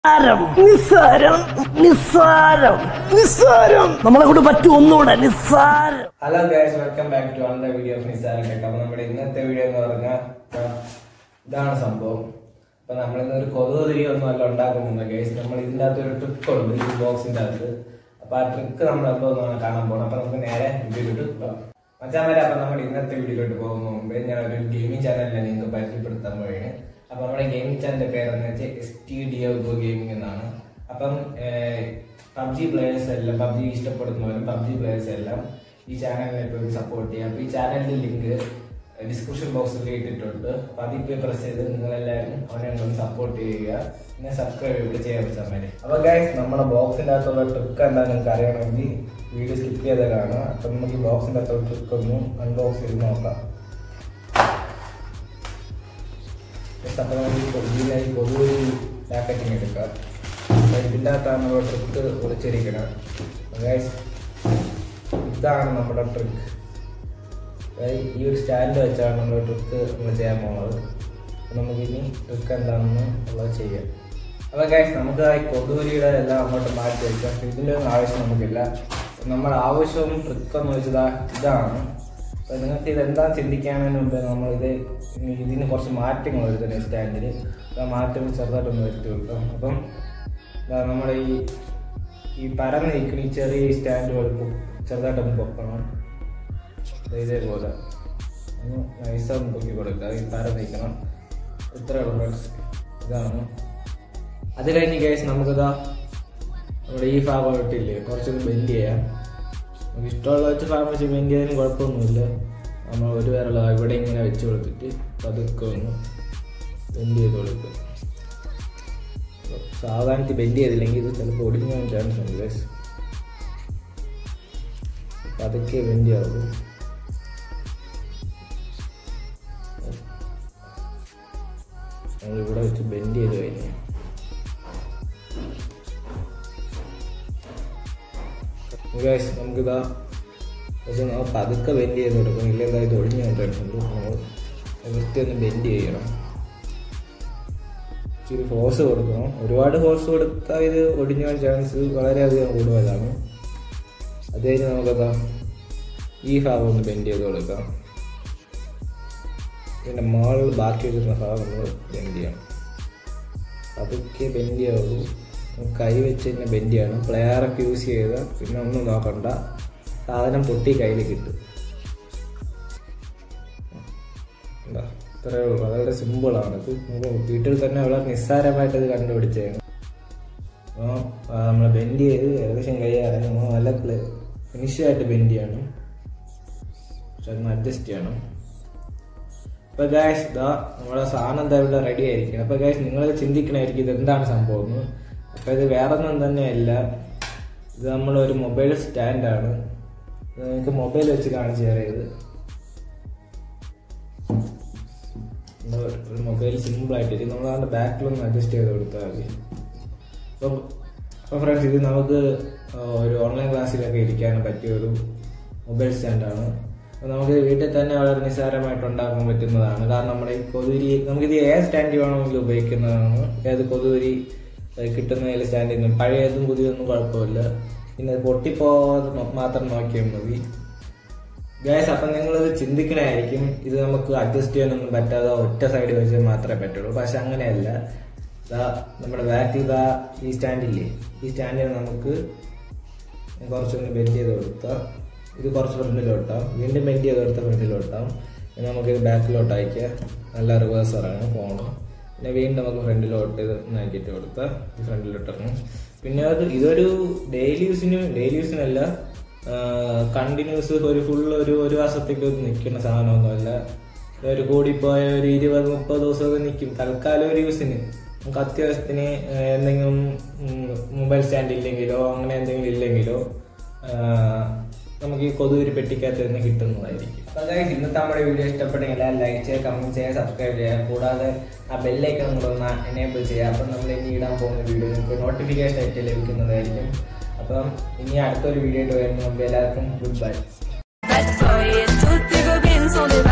നിസ്സാരം നിസ്സാരം നിസ്സാരം നിസ്സാരം നമ്മളെ കൊണ്ട് പറ്റും ഒന്നുകൂടെ നിസ്സാരം hello guys welcome back to another video of Nissaram tech അപ്പൊ നമ്മുടെ ഇന്നത്തെ വീഡിയോ എന്ന് പറഞ്ഞാൽ ഇതാണ് സംഭവം അപ്പൊ നമ്മളിന്ന് ഒരു കൊതുകുതിരി ഒന്നും അല്ല ഉണ്ടാക്കുന്നില്ല ഗൈസ് നമ്മൾ ഇതിന്റെ അകത്ത് ഒരു ട്രിക്ക് ഉണ്ട് ഈ ബോക്സിന്റെ അകത്ത് അപ്പൊ ആ ട്രിക്ക് നമ്മൾ എന്തോന്നാണ് കാണാൻ പോകുന്നത് അപ്പൊ നമുക്ക് നേരെ വീഡിയോയിലോട്ട് പോകാം മച്ചാൻ വരെ അപ്പൊ നമ്മുടെ ഇന്നത്തെ വീഡിയോയിലോട്ട് പോകുന്ന മുമ്പ് ഞാൻ ഒരു ഗെയിമിംഗ് ചാനലിനെ നിങ്ങൾക്ക് പരിചയപ്പെടുത്താൻ പോവുകയാണ് അപ്പൊ നമ്മുടെ ഗെയിമിംഗ് ചാനലിന്റെ പേരെന്ന് വെച്ചാൽ S T D go gaming എന്നാണ് അപ്പം പബ്ജി പ്ലേയേഴ്സ് എല്ലാം പബ്ജി ഇഷ്ടപ്പെടുന്നവരും പബ്ജി പ്ലേയേഴ്സ് എല്ലാം ഈ ചാനലിനെ പോയി സപ്പോർട്ട് ചെയ്യാം അപ്പൊ ഈ ചാനലിന്റെ ലിങ്ക് ഡിസ്ക്രിപ്ഷൻ ബോക്സിൽ ഇട്ടിട്ടുണ്ട് അപ്പൊ അതിൽ പോയി പ്രസ് ചെയ്ത് നിങ്ങളെല്ലാവരും അവനെ ഒന്ന് സപ്പോർട്ട് ചെയ്യുക പിന്നെ സബ്സ്ക്രൈബ് ഇവിടെ ചെയ്യാൻ വെച്ചാൽ അപ്പൊ ഗൈസ് നമ്മുടെ ബോക്സിന്റെ അകത്തുള്ള ട്രിക്ക് എന്താ നിങ്ങൾക്ക് അറിയണമെങ്കിൽ വീഡിയോ സ്കിപ്പ് ചെയ്ത് കാണാം അപ്പൊ നമുക്ക് ഈ ബോക്സിന്റെ അകത്തുള്ള ട്രിക്ക് ഒന്ന് അൺബോക്സ് ചെയ്ത് നോക്കാം അപ്പോൾ നമുക്ക് കൊതുകിനായി കൊതുക് പാക്കറ്റിങ് എടുക്കാം അപ്പോൾ ഇതിൻ്റെ അകത്താണ് നമ്മുടെ ട്രിക്ക് ഒളിച്ചിരിക്കണം ഗൈസ് ഇതാണ് നമ്മുടെ ട്രിക്ക് ഈ ഒരു സ്റ്റാൻഡ് വെച്ചാണ് നമ്മൾ ട്രിക്ക് നമ്മൾ ചെയ്യാൻ പോകുന്നത് അപ്പോൾ നമുക്കിനി ട്രിക്ക് എന്താണെന്ന് ഉള്ളത് ചെയ്യാം അപ്പോൾ ഗൈസ് നമുക്ക് ഈ കൊതുകുരിയുടെ എല്ലാം അങ്ങോട്ട് മാറ്റി വയ്ക്കാം ഇതിൻ്റെ ഒന്നും ആവശ്യം നമുക്കില്ല നമ്മുടെ ആവശ്യവും ട്രിക്ക് എന്ന് വെച്ചത് ഇതാണ് അപ്പോൾ നിങ്ങൾക്ക് ഇത് എന്താ ചിന്തിക്കാനതിന് മുമ്പ് നമ്മൾ ഇത് ഇതിന് കുറച്ച് മാറ്റങ്ങൾ വരുത്തുന്നത് സ്റ്റാൻഡിൽ ആ മാറ്റങ്ങൾ ചെറുതായിട്ടൊന്ന് വരുത്തി വെക്കാം അപ്പം ദാ നമ്മുടെ ഈ ഈ പരന്ന് നിൽക്കുന്ന ഈ ചെറിയ സ്റ്റാൻഡ് കൊടുക്കും ചെറുതായിട്ടൊന്ന് പൊക്കണം ദാ ഇതേപോലെ ഒന്ന് നൈസാന്ന് പൊക്കി കൊടുക്കുക ഈ പരന്ന് നിൽക്കണം ഇത്രയേ ഉള്ളൂ friends. ഇതാണ് അത് കഴിഞ്ഞ് കേസ് നമുക്കിതാ നമ്മുടെ ഈ ഭാഗമായിട്ടില്ലേ കുറച്ചൊന്ന് ബെൻഡ് ചെയ്യാം നമുക്ക് ഇഷ്ടമുള്ള വെച്ച് ഭാഗം വെച്ച് ബെൻഡ് ചെയ്യാനും കുഴപ്പമൊന്നുമില്ല നമ്മൾ ഒരു വിരല ഇവിടെ ഇങ്ങനെ വെച്ച് കൊടുത്തിട്ട് പതുക്കെ ഒന്ന് ബെൻഡ് ചെയ്ത് കൊടുക്കുക സാധാരണത്തിൽ ബെൻഡ് ചെയ്തില്ലെങ്കിൽ ഇത് ചിലപ്പോൾ ഒടിഞ്ഞു പോകാൻ ചാൻസ് ഉണ്ട് ഗൈസ് പതുക്കെ ബെൻഡ് ചെയ്യാവുള്ളൂ നമ്മൾ ഇവിടെ വെച്ച് ബെൻഡ് ചെയ്ത് കഴിഞ്ഞു ഗൈസ് നമുക്കിതാ പക്ഷെ നമ്മൾ പതുക്കെ ബെൻഡ് ചെയ്ത് കൊടുക്കും ഇല്ലെങ്കിൽ ഇത് ഒടിഞ്ഞു കണ്ടിട്ടുണ്ട് നമ്മൾ വൃത്തി ഒന്ന് ബെൻഡ് ചെയ്യണം ഇച്ചിരി ഫോഴ്സ് കൊടുക്കണം ഒരുപാട് ഫോഴ്സ് കൊടുത്താൽ ഇത് ഒടിഞ്ഞു പോകാൻ ചാൻസ് വളരെയധികം കൂടുതലാണ് അത് കഴിഞ്ഞ് നമുക്കതാ ഈ ഭാഗം ഒന്ന് ബെൻഡ് ചെയ്ത് കൊടുക്കാം ഇതിൻ്റെ മുകളിൽ ബാക്കി വെച്ചിരുന്ന ഭാഗം നമ്മൾ ബെൻഡ് ചെയ്യണം പതുക്കെ ബെൻഡ് ചെയ്യാവുള്ളൂ കൈ വെച്ച് തന്നെ ബെൻഡ് ചെയ്യണം പ്ലെയറൊക്കെ യൂസ് ചെയ്ത് പിന്നെ ഒന്നും നോക്കണ്ട സാധനം പൊട്ടി കയ്യിൽ കിട്ടും എന്താ ഇത്രയേ ഉള്ളൂ വളരെ സിമ്പിളാണ് ഇത് നമുക്ക് വീട്ടിൽ തന്നെ വളരെ നിസ്സാരമായിട്ട് ഇത് കണ്ടുപിടിച്ചതാണ് അപ്പോൾ നമ്മൾ ബെൻഡ് ചെയ്ത് ഏകദേശം കഴിയാതെ നമ്മൾ നല്ല ഫിനിഷായിട്ട് ബെൻഡ് ചെയ്യണം പക്ഷെ അതൊന്ന് അഡ്ജസ്റ്റ് ചെയ്യണം അപ്പൊ ഗായ്സ് ഇതാ നമ്മുടെ സാധനം എന്താ ഇവിടെ റെഡി ആയിരിക്കണം അപ്പൊ ഗായ്സ് നിങ്ങൾ ചിന്തിക്കണായിരിക്കും ഇത് എന്താണ് സംഭവം എന്ന് അപ്പൊ ഇത് വേറൊന്നും തന്നെയല്ല ഇത് നമ്മളൊരു മൊബൈൽ സ്റ്റാൻഡാണ് ഇത് നിങ്ങൾക്ക് മൊബൈൽ വെച്ച് കാണിച്ചു തരാം ഇത് എന്താ ഒരു മൊബൈൽ സിമ്പിൾ ആയിട്ട് നമ്മൾ അതിന്റെ ബാക്കിലൊന്ന് അഡ്ജസ്റ്റ് ചെയ്ത് കൊടുത്താൽ മതി അപ്പം അപ്പോൾ ഫ്രണ്ട്സ് ഇത് നമുക്ക് ഒരു ഓൺലൈൻ ക്ലാസ്സിലൊക്കെ ഇരിക്കാൻ പറ്റിയ ഒരു മൊബൈൽ സ്റ്റാൻഡാണ് അപ്പോൾ നമുക്ക് വീട്ടിൽ തന്നെ വളരെ നിസ്സാരമായിട്ട് ഉണ്ടാക്കാൻ പറ്റുന്നതാണ് കാരണം നമ്മുടെ ഈ കൊതുരി നമുക്കിത് ഏത് സ്റ്റാൻഡ് വേണമെങ്കിൽ ഉപയോഗിക്കുന്നതാണ് ഏത് കൊതുരി കിട്ടുന്ന ഏത് സ്റ്റാൻഡിൽ നിന്നും പഴയതും പുതിയതൊന്നും കുഴപ്പമില്ല പിന്നെ അത് പൊട്ടിപ്പോവാതെ മാത്രം നോക്കിയാൽ മതി ഗായസ് അപ്പം നിങ്ങളിത് ചിന്തിക്കണായിരിക്കും ഇത് നമുക്ക് അഡ്ജസ്റ്റ് ചെയ്യാനൊന്നും പറ്റാതെ ഒറ്റ സൈഡ് വെച്ച് മാത്രമേ പറ്റുള്ളൂ പക്ഷെ അങ്ങനെയല്ല ഇതാ നമ്മുടെ ബാക്കിൽ ഇതാ ഈ സ്റ്റാൻഡില്ലേ ഈ സ്റ്റാൻഡിൽ നമുക്ക് കുറച്ചൊന്ന് ബെൻഡ് ചെയ്ത് കൊടുത്താൽ ഇത് കുറച്ച് ഫ്രണ്ടിലോട്ടാം വീണ്ടും ബെൻഡ് ചെയ്ത് കൊടുത്ത ഫ്രണ്ടിലോട്ടാം പിന്നെ നമുക്കിത് ബാക്കിലോട്ട് അയക്കാം നല്ല റിവേഴ്സറാണ് ഫോണ് പിന്നെ വീണ്ടും നമുക്ക് ഫ്രണ്ടിലോട്ട് ഇത് ആക്കിയിട്ട് കൊടുത്താൽ ഈ ഫ്രണ്ടിലോട്ട് ഇറങ്ങും പിന്നെ അത് ഇതൊരു ഡെയിലി യൂസിന് ഡെയിലി യൂസിനല്ല കണ്ടിന്യൂസ് ഒരു ഫുൾ ഒരു ഒരു മാസത്തേക്ക് നിൽക്കുന്ന സാധനമൊന്നുമല്ല ഒരു കൂടിപ്പോയ ഒരു ഇരുപത് മുപ്പത് ദിവസമൊക്കെ നിൽക്കും തൽക്കാലം ഒരു യൂസിന് നമുക്ക് അത്യാവശ്യത്തിന് എന്തെങ്കിലും മൊബൈൽ സ്റ്റാൻഡ് ഇല്ലെങ്കിലോ അങ്ങനെ എന്തെങ്കിലും ഇല്ലെങ്കിലോ നമുക്ക് ഈ കൊതുകുരി പെട്ടിക്കകത്ത് നിന്ന് കിട്ടുന്നതായിരിക്കും അപ്പോൾ ഗൈസ് ഇന്നത്തെ നമ്മുടെ വീഡിയോ ഇഷ്ടപ്പെട്ടെങ്കിൽ എല്ലാവരും ലൈക്ക് ചെയ്യുക കമന്റ് ചെയ്യുക സബ്സ്ക്രൈബ് ചെയ്യുക കൂടാതെ ആ ബെല്ലൈക്കൺ നിങ്ങളൊന്ന് എനേബിൾ ചെയ്യുക അപ്പം നമ്മൾ ഇനി ഇടാൻ പോകുന്ന വീഡിയോ നിങ്ങൾക്ക് നോട്ടിഫിക്കേഷൻ ആയിട്ട് ലഭിക്കുന്നതായിരിക്കും അപ്പം ഇനി അടുത്തൊരു വീഡിയോ ആയിട്ട് വരുന്ന മുമ്പ് എല്ലാവർക്കും good bye Bad boy, tutti go bien, sono